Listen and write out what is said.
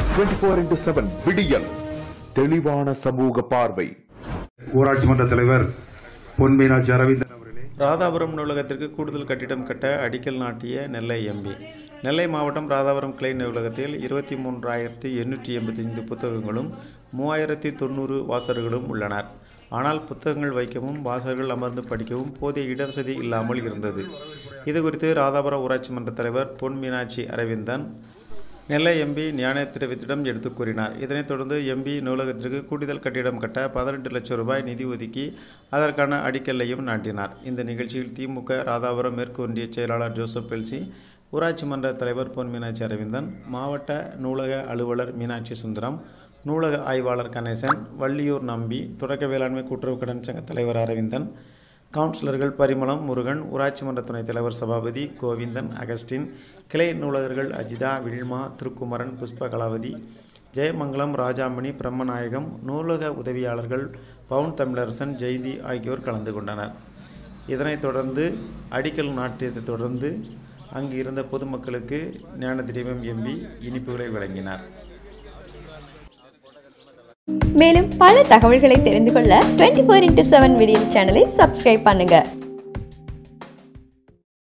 twenty four into seven விடியல் தெளிவான சமூக பார்வை ஊராட்சி மன்ற தலைவர் பொன் மீனாட்சி அரவிந்தன் அவர்களே ராதாபுரம் நூலகத்திற்கு கூடுதல் கட்டிடம் கட்ட அடிக்கல் நாட்டிய நெல்லை எம்பி நெல்லை மாவட்டம் ராதாபுரம் கிளை நூலகத்தில் இருபத்தி மூன்றாயிரத்தி எண்ணூற்றி எண்பத்தைந்து புத்தகங்களும் மூவாயிரத்தி தொண்ணூறு வாசகர்களும் உள்ளனர் ஆனால் புத்தகங்கள் வைக்கவும் வாசகர்கள் அமர்ந்து படிக்கவும் போதிய இடவசதி இல்லாமல் இருந்தது இது குறித்து ராதாபுரம் ஊராட்சி மன்ற தலைவர் பொன் மீனாட்சி அரவிந்தன் நெல்லை எம்பி ஞான திரவியத்திடம் எடுத்துக் கூறினார் இதனைத் தொடர்ந்து எம்பி நூலகத்திற்கு கூடுதல் கட்டிடம் கட்ட பதினெட்டு லட்சம் ரூபாய் நிதி ஒதுக்கி அதற்கான அடிக்கல்லையும் நாட்டினார் இந்த நிகழ்ச்சியில் திமுக ராதாபுரம் மேற்கு ஒன்றிய செயலாளர் ஜோசப் பெல்சி ஊராட்சி மன்ற தலைவர் பொன் மீனாட்சி அரவிந்தன் மாவட்ட நூலக அலுவலர் மீனாட்சி சுந்தரம் நூலக ஆய்வாளர் கணேசன் வள்ளியூர் நம்பி தொடக்க வேளாண்மை கூட்டுறவு கடன் சங்க தலைவர் அரவிந்தன் கவுன்சிலர்கள் பரிமளம் முருகன் ஊராட்சி மன்ற துணைத் தலைவர் சபாபதி கோவிந்தன் அகஸ்டின் கிளை நூலகர்கள் அஜிதா வில்மா திருக்குமரன் புஷ்ப கலாவதி ஜெயமங்கலம் ராஜாமணி பிரம்மநாயகம் நூலக உதவியாளர்கள் பவுன் தமிழரசன் ஜெயந்தி ஆகியோர் கலந்து கொண்டனர் இதனைத் தொடர்ந்து அடிக்கல் நாட்டியதைத் தொடர்ந்து அங்கு இருந்த பொதுமக்களுக்கு ஞான திரவியம் எம்பி இனிப்புகளை வழங்கினார் மேலும் பல தகவல்களை தெரிந்து கொள்ள டுவெண்ட்டி ஃபோர் இன்ட்டு செவன் விடியல் சேனலை சப்ஸ்கிரைப் பண்ணுங்க